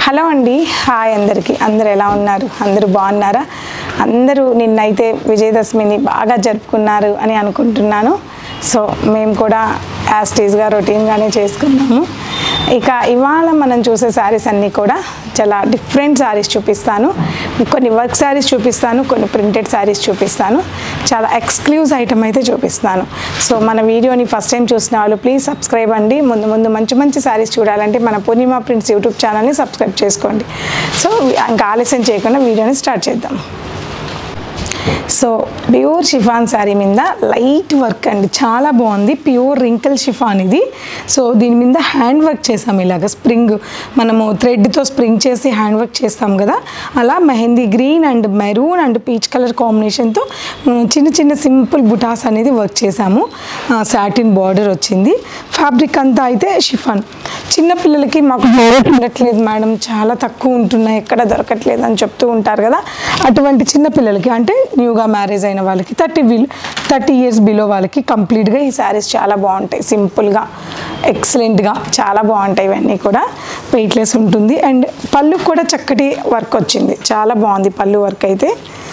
hello అండి hi అందరికీ అందరు ఎలా ఉన్నారు అందరూ బాగున్నారా అందరూ నిన్నైతే విజయదశమిని బాగా జరుపుకున్నారు అని అనుకుంటున్నాను సో మేము కూడా యాస్టీస్గా రొటీన్గానే చేసుకున్నాము ఇక ఇవాళ మనం చూసే శారీస్ అన్నీ కూడా చాలా డిఫరెంట్ శారీస్ చూపిస్తాను కొన్ని వర్క్ శారీస్ చూపిస్తాను కొన్ని ప్రింటెడ్ శారీస్ చూపిస్తాను చాలా ఎక్స్క్లూజ్ ఐటమ్ అయితే చూపిస్తాను సో మన వీడియోని ఫస్ట్ టైం చూసిన వాళ్ళు ప్లీజ్ సబ్స్క్రైబ్ అండి ముందు ముందు మంచి మంచి శారీస్ చూడాలంటే మన పూర్ణిమ ప్రింట్స్ యూట్యూబ్ ఛానల్ని సబ్స్క్రైబ్ చేసుకోండి సో ఇంకా ఆలస్యం చేయకుండా వీడియోని స్టార్ట్ చేద్దాం సో ప్యూర్ షిఫాన్ శారీ మీద లైట్ వర్క్ అండి చాలా బాగుంది ప్యూర్ రింకిల్ షిఫాన్ ఇది సో దీని మీద హ్యాండ్ వర్క్ చేసాం ఇలాగ స్ప్రింగ్ మనము థ్రెడ్తో స్ప్రింగ్ చేసి హ్యాండ్ వర్క్ చేస్తాం కదా అలా mehndi green and maroon and peach colour కాంబినేషన్తో ఉమ్, చిన్న చిన్న సింపుల్ బుటాస్ అనేది వర్క్ చేసాము సాటిన్ బార్డర్ వచ్చింది ఫ్యాబ్రిక్ అంతా అయితే షిఫాన్ చిన్నపిల్లలకి మాకు డైరెక్ట్ ఉండట్లేదు మేడం చాలా తక్కువ ఉంటున్నాయి ఎక్కడ దొరకట్లేదు అని చెప్తూ ఉంటారు కదా అటువంటి చిన్న పిల్లలకి అంటే న్యూగా మ్యారేజ్ అయిన వాళ్ళకి థర్టీ బిల్ థర్టీ ఇయర్స్ బిలో వాళ్ళకి కంప్లీట్గా ఈ శారీస్ చాలా బాగుంటాయి సింపుల్గా ఎక్సలెంట్గా చాలా బాగుంటాయి ఇవన్నీ కూడా వెయిట్లెస్ ఉంటుంది అండ్ పళ్ళు కూడా చక్కటి వర్క్ వచ్చింది చాలా బాగుంది పళ్ళు వర్క్ అయితే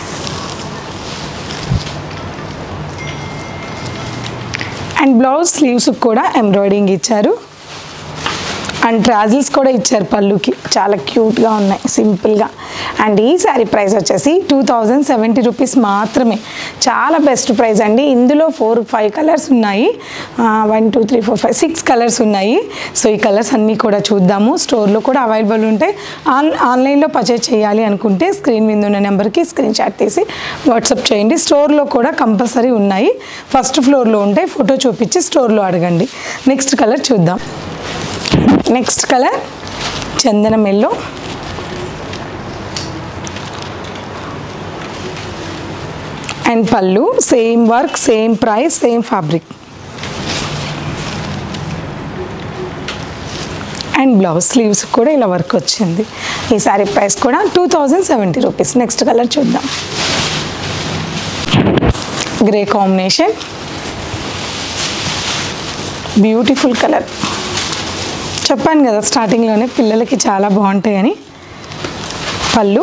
అండ్ బ్లౌజ్ స్లీవ్స్ కూడా ఎంబ్రాయిడింగ్ ఇచ్చారు అండ్ ట్రాజిల్స్ కూడా ఇచ్చారు పళ్ళుకి చాలా క్యూట్గా ఉన్నాయి సింపుల్గా అండ్ ఈ శారీ ప్రైస్ వచ్చేసి టూ థౌజండ్ సెవెంటీ రూపీస్ మాత్రమే చాలా బెస్ట్ ప్రైస్ అండి ఇందులో ఫోర్ ఫైవ్ కలర్స్ ఉన్నాయి one two three four five six colours ఉన్నాయి సో ఈ కలర్స్ అన్నీ కూడా చూద్దాము స్టోర్లో కూడా అవైలబుల్ ఉంటాయి ఆన్ ఆన్లైన్లో పర్చేజ్ చేయాలి అనుకుంటే స్క్రీన్ మీద ఉన్న నెంబర్కి స్క్రీన్ షాట్ తీసి వాట్సాప్ చేయండి స్టోర్లో కూడా కంపల్సరీ ఉన్నాయి ఫస్ట్ ఫ్లోర్లో ఉంటాయి ఫోటో చూపించి స్టోర్లో అడగండి నెక్స్ట్ కలర్ చూద్దాం నెక్స్ట్ కలర్ చందనం ఎల్లో అండ్ పళ్ళు same work same price same fabric and blouse sleeves కూడా ఇలా వర్క్ వచ్చింది ఈ సారీ ప్రైస్ కూడా two thousand seventy rupees next colour చూద్దాం గ్రే కాంబినేషన్ బ్యూటిఫుల్ కలర్ చెప్పాను కదా స్టార్టింగ్లోనే పిల్లలకి చాలా బాగుంటాయని పళ్ళు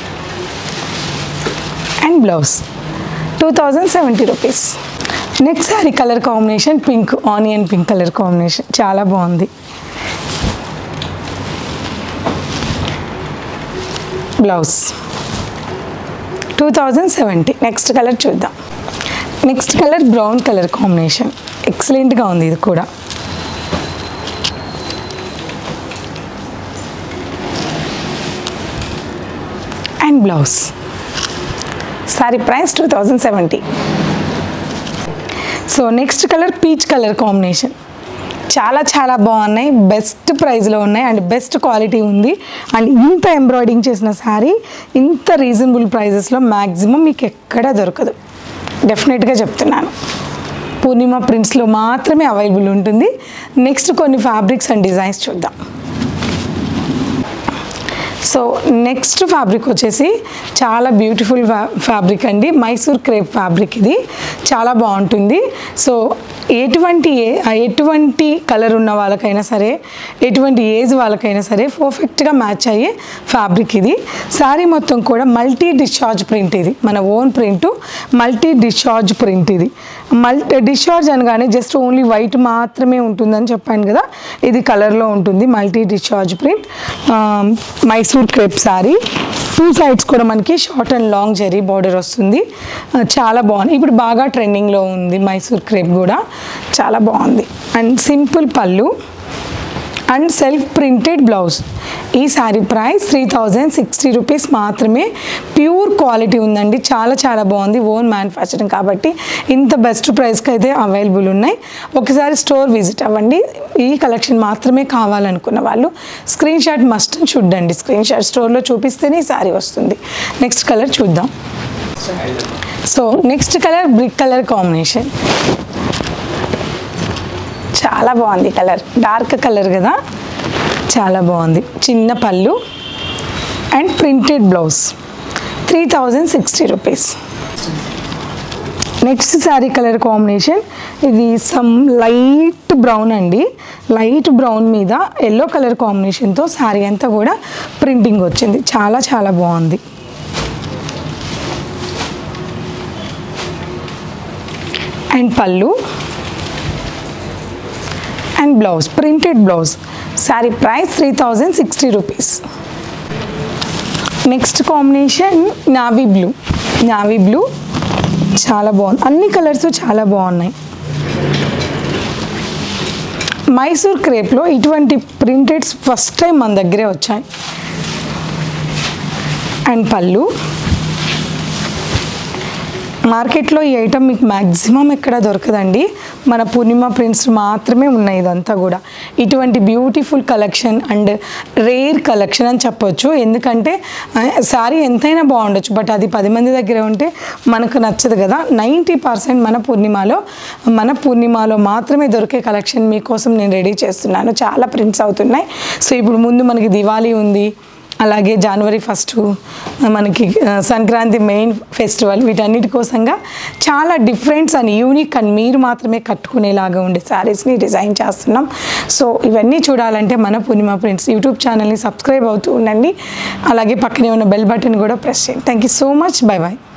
and blouse two thousand seventy rupees next sari colour combination pink onion pink colour combination చాలా బాగుంది blouse two thousand seventy next colour చూద్దాం next colour brown colour combination ఎక్సలెంట్గా ఉంది ఇది కూడా and blouse sari price two thousand seventy so next colour peach colour combination చాలా చాలా బాగున్నాయి బెస్ట్ ప్రైస్లో ఉన్నాయి అండ్ బెస్ట్ క్వాలిటీ ఉంది అండ్ ఇంత ఎంబ్రాయిడింగ్ చేసిన శారీ ఇంత రీజనబుల్ ప్రైజెస్లో మ్యాక్సిమం మీకు ఎక్కడా దొరకదు డెఫినెట్గా చెప్తున్నాను పూర్ణిమ ప్రింట్స్లో మాత్రమే అవైలబుల్ ఉంటుంది నెక్స్ట్ కొన్ని ఫ్యాబ్రిక్స్ అండ్ డిజైన్స్ చూద్దాం సో నెక్స్ట్ ఫ్యాబ్రిక్ వచ్చేసి చాలా బ్యూటిఫుల్ ఫ్యా ఫ్యాబ్రిక్ అండి మైసూర్ క్రేప్ ఫ్యాబ్రిక్ ఇది చాలా బాగుంటుంది సో ఎటువంటి ఏ- ఎటువంటి కలర్ ఉన్న వాళ్ళకైనా సరే ఎటువంటి ఏజ్ వాళ్ళకైనా సరే పర్ఫెక్ట్గా మ్యాచ్ అయ్యే ఫ్యాబ్రిక్ ఇది శారీ మొత్తం కూడా మల్టీ డిశ్చార్జ్ ప్రింట్ ఇది మన own print multi discharge print ఇది మల్టీ డిశ్చార్జ్ అనగానే జస్ట్ ఓన్లీ వైట్ మాత్రమే ఉంటుందని చెప్పాను కదా ఇది కలర్లో ఉంటుంది multi discharge print Mysore crepe sari two sides కూడా మనకి short and long zari border వస్తుంది ఆ, చాలా బాగుంది ఇప్పుడు బాగా ట్రెండింగ్లో ఉంది మైసూర్ క్రేప్ కూడా చాలా బాగుంది అండ్ సింపుల్ పళ్ళు అండ్ సెల్ఫ్ ప్రింటెడ్ బ్లౌజ్ ఈ sari price three thousand sixty rupees మాత్రమే ప్యూర్ క్వాలిటీ ఉందండి చాలా చాలా బాగుంది ఓన్ మ్యానుఫ్యాక్చరింగ్ కాబట్టి ఇంత బెస్ట్ ప్రైస్కి అయితే అవైలబుల్ ఉన్నాయి ఒకసారి స్టోర్ విజిట్ అవ్వండి ఈ కలెక్షన్ మాత్రమే కావాలనుకున్న వాళ్ళు స్క్రీన్ షాట్ మస్ట్ చూడండి స్క్రీన్ షాట్ స్టోర్లో చూపిస్తేనే ఈ శారీ వస్తుంది నెక్స్ట్ కలర్ చూద్దాం so next colour brick colour combination చాలా బాగుంది కలర్ డార్క్ కలర్ కదా చాలా బాగుంది చిన్న పళ్ళు and printed blouse three thousand sixty rupees next sari colour combination ఇది సమ్ లైట్ బ్రౌన్ అండి లైట్ బ్రౌన్ మీద ఎల్లో కలర్ కాంబినేషన్తో శారీ అంతా కూడా ప్రింటింగ్ వచ్చింది చాలా చాలా బాగుంది అండ్ పళ్ళు and blouse printed blouse sari price three thousand sixty rupees next combination navy blue navy blue చాలా బాగుంది అన్ని కలర్స్ చాలా బాగున్నాయి మైసూర్ క్రేప్లో ఇటువంటి ప్రింటెడ్స్ ఫస్ట్ టైం మన దగ్గరే వచ్చాయి అండ్ పళ్ళు మార్కెట్లో ఈ ఐటమ్ మీకు మ్యాక్సిమం ఎక్కడ దొరకదండి మన పూర్ణిమ ప్రింట్స్ మాత్రమే ఉన్నాయి ఇదంతా కూడా ఇటువంటి beautiful collection and rare collection అని చెప్పొచ్చు ఎందుకంటే శారీ ఎంతైనా బాగుండొచ్చు బట్ అది పది మంది దగ్గర ఉంటే మనకు నచ్చదు కదా నైంటీ పర్సెంట్ మన పూర్ణిమలో మన పూర్ణిమలో మాత్రమే దొరికే కలెక్షన్ మీకోసం నేను రెడీ చేస్తున్నాను చాలా ప్రింట్స్ అవుతున్నాయి సో ఇప్పుడు ముందు మనకి దివాళీ ఉంది అలాగే జనవరి ఫస్ట్ మనకి ఆ, సంక్రాంతి మెయిన్ ఫెస్టివల్ వీటన్నిటి కోసంగా చాలా డిఫరెంట్స్ అండ్ యూనిక్ అండ్ మీరు మాత్రమే కట్టుకునేలాగా ఉండే శారీస్ని డిజైన్ చేస్తున్నాం సో ఇవన్నీ చూడాలంటే మన పూర్ణిమ ప్రింట్స్ యూట్యూబ్ ఛానల్ని సబ్స్క్రైబ్ అవుతూ ఉండండి అలాగే పక్కనే ఉన్న బెల్ బటన్ కూడా ప్రెస్ చేయండి thank you so much bye bye